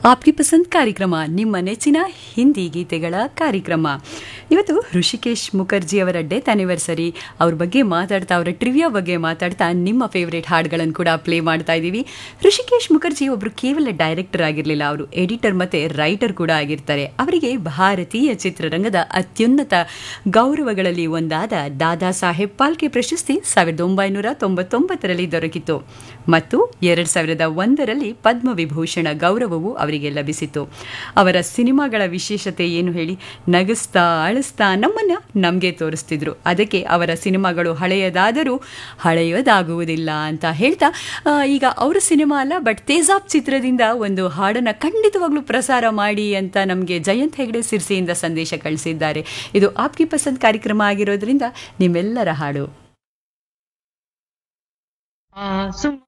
ಆಪ್ಗೆ ಪಸಂದ್ ಕಾರ್ಯಕ್ರಮ ನಿಮ್ಮ ನೆಚ್ಚಿನ ಹಿಂದಿ ಗೀತೆಗಳ ಕಾರ್ಯಕ್ರಮ ಇವತ್ತು ಋಷಿಕೇಶ್ ಮುಖರ್ಜಿ ಅವರ ಡೆತ್ ಆನಿವರ್ಸರಿ ಅವ್ರ ಬಗ್ಗೆ ಮಾತಾಡ್ತಾ ಅವರ ಟ್ರಿವಿಯಾ ಬಗ್ಗೆ ಮಾತಾಡ್ತಾ ನಿಮ್ಮ ಫೇವ್ರೇಟ್ ಹಾಡುಗಳನ್ನು ಕೂಡ ಪ್ಲೇ ಮಾಡ್ತಾ ಇದ್ದೀವಿ ಋಷಿಕೇಶ್ ಮುಖರ್ಜಿ ಒಬ್ರು ಕೇವಲ ಡೈರೆಕ್ಟರ್ ಆಗಿರಲಿಲ್ಲ ಅವರು ಎಡಿಟರ್ ಮತ್ತೆ ರೈಟರ್ ಕೂಡ ಆಗಿರ್ತಾರೆ ಅವರಿಗೆ ಭಾರತೀಯ ಚಿತ್ರರಂಗದ ಅತ್ಯುನ್ನತ ಗೌರವಗಳಲ್ಲಿ ಒಂದಾದ ದಾದಾ ಸಾಹೇಬ್ ಪಾಲ್ಕೆ ಪ್ರಶಸ್ತಿ ಸಾವಿರದ ಒಂಬೈನೂರ ತೊಂಬತ್ತೊಂಬತ್ತರಲ್ಲಿ ದೊರಕಿತು ಮತ್ತು ಎರಡು ಸಾವಿರದ ಒಂದರಲ್ಲಿ ಪದ್ಮವಿಭೂಷಣ ಗೌರವವು ಅವರಿಗೆ ಲಭಿಸಿತು ಅವರ ಸಿನಿಮಾಗಳ ವಿಶೇಷತೆ ಏನು ಹೇಳಿ ನಗಿಸ್ತಾ ಅಳಿಸ್ತಾ ನಮ್ಮನ್ನ ನಮಗೆ ತೋರಿಸ್ತಿದ್ರು ಅದಕ್ಕೆ ಅವರ ಸಿನಿಮಾಗಳು ಹಳೆಯದಾದರೂ ಹಳೆಯದಾಗುವುದಿಲ್ಲ ಅಂತ ಹೇಳ್ತಾ ಆ, ಈಗ ಅವರ ಸಿನಿಮಾ ಅಲ್ಲ ಬಟ್ ತೇಜಾಬ್ ಚಿತ್ರದಿಂದ ಒಂದು ಹಾಡನ್ನು ಖಂಡಿತವಾಗ್ಲೂ ಪ್ರಸಾರ ಮಾಡಿ ಅಂತ ನಮಗೆ ಜಯಂತ್ ಹೆಗ್ಡೆ ಸಿರ್ಸಿಯಿಂದ ಸಂದೇಶ ಕಳಿಸಿದ್ದಾರೆ ಇದು ಆಪ್ಕಿ ಪಸಂದ್ ಕಾರ್ಯಕ್ರಮ ಆಗಿರೋದ್ರಿಂದ ನಿಮ್ಮೆಲ್ಲರ ಹಾಡು ಆಸುಮ